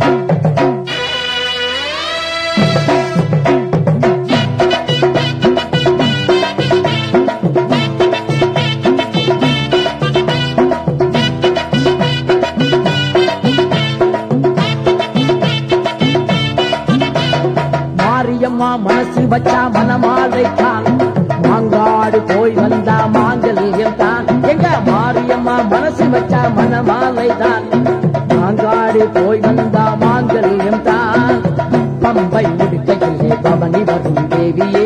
மாரியம்மா மனசு வச்சா மனமாலை தான் மாங்காடு போய் வந்தா மாங்கல்யம் தான் எங்க மாரியம்மா மனசு வச்சா மனமாலை தான் மாங்காடு போய் வந்தா மாங்கல்யம் தான் பம்பை முடிக்கையிலே பவனி வரும் தேவியே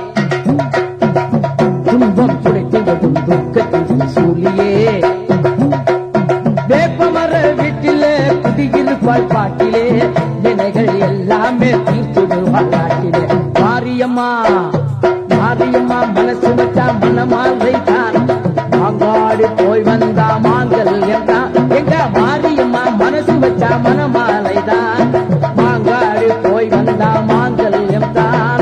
துன்பம் துடைத்து வரும் துக்கத்தில் சூழியே வேப்பமர வீட்டிலே குடியிருப்பாள் பாட்டிலே நினைகள் எல்லாமே தீர்த்துடுவாள் நாட்டிலே மாரியம்மா மாரியம்மா மனசு வச்சா மனமாலை தான் மாங்காடு போய் வந்தா மாங்கல் என்றான் எங்க மாரியம்மா மனசு வச்சா மனமாலை தான் மாங்காடு போய் வந்தா மாங்கல் என்றான்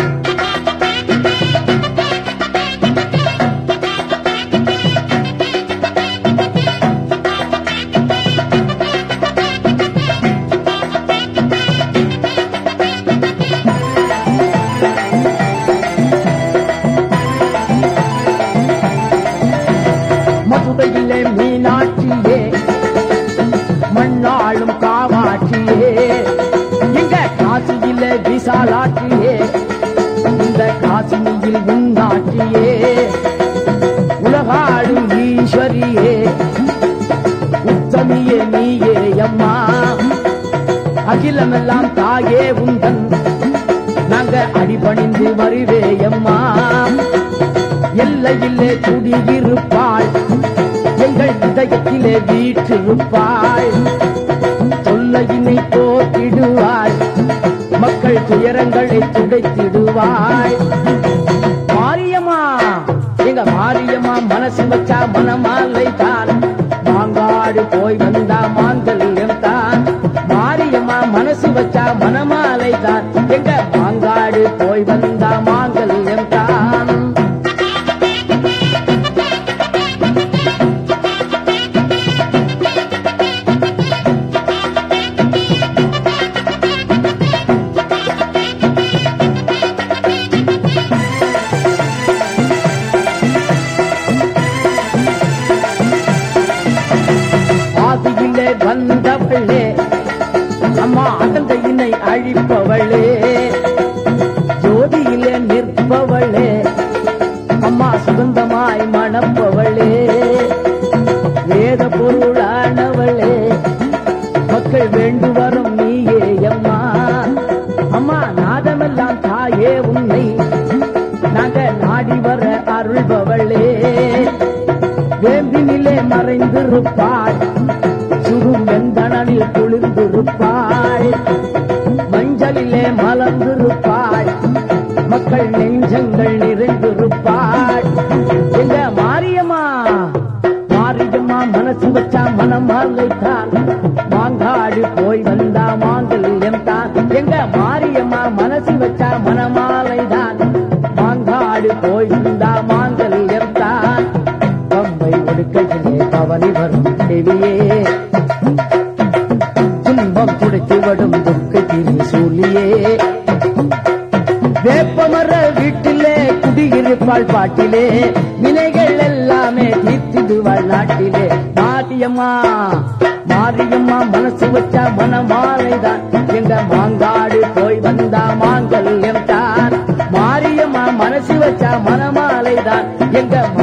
மதுரையிலே மீனாட்சியே மண்ணாளும் காமாட்சியே இங்க காசியிலே விசாலாட்சியே இந்த காசினியில் உன்னாட்சியே உலகாடும் ஈஸ்வரியே உத்தமியே நீயே அம்மா அகிலமெல்லாம் தாயே உந்தன் நாங்க அடிபணிந்து வருவேயம்மா எல்லையிலே குடியிருப்பாள் எங்கள் இதயத்திலே வீற்றிருப்பாள் தொல்லையினை போக்கிடுவாள் மக்கள் துயரங்களை துடைத்திடுவாள் மாரியம்மா எங்க மாரியம்மா மனசு வச்சா மனமாலை தான் மாங்காடு போய் வந்தா மாங்கல்யம் தான் மாரியம்மா மனசு வச்சா மனமாலை தான் எங்க மாங்காடு போய் வந்தா மாங்கல்யம் தான் ஆதியிலே வந்தவளே அம்மா அகந்தையினை அழிப்பவளே ஜோதியிலே நிற்பவளே அம்மா சுகந்தமாய் மணப்பவளே வேத பொருளானவளே மக்கள் வேண்டு வரும் நீயே அம்மா அம்மா நாதமெல்லாம் தாயே உன்னை நாங்க நாடி வர அருள்பவளே வேம்பினிலே மறைந்திருப்பாள் சுடும் வெந்தணலில் குளிர்ந்திருப்பாள் மஞ்சளிலே மலர்ந்திருப்பாள் மக்கள் நெஞ்சங்கள் நிறைந்திருப்பாள் எங்க மாரியம்மா மாரியம்மா மனசு வச்சா மனம் தான் மாங்காடு போய் வந்தா மாங்கல்யம் தான் எங்க மாரியம்மா மனசு வச்சா மனமாலை தான் மாங்காடு போய் வந்தா மாங்கல்யம் தான் பம்பை ஒடுக்கையிலே பவனி வரும் தேவியே துன்பம் துடைத்து வடும் துக்கத்தின் சூழியே வேப்பமர வீட்டிலே குடியிருப்பாள் பாட்டிலே வினைகள் எல்லாமே தீர்த்திடுவாள் நாட்டிலே மாரியம்மா மாரியம்மா மனசு வச்சா மனமாலைதான் எங்க மாங்காடு போய் வந்தா மாங்கல்யம் தான் மாரியம்மா மனசு வச்சா மனமாலைதான் எங்க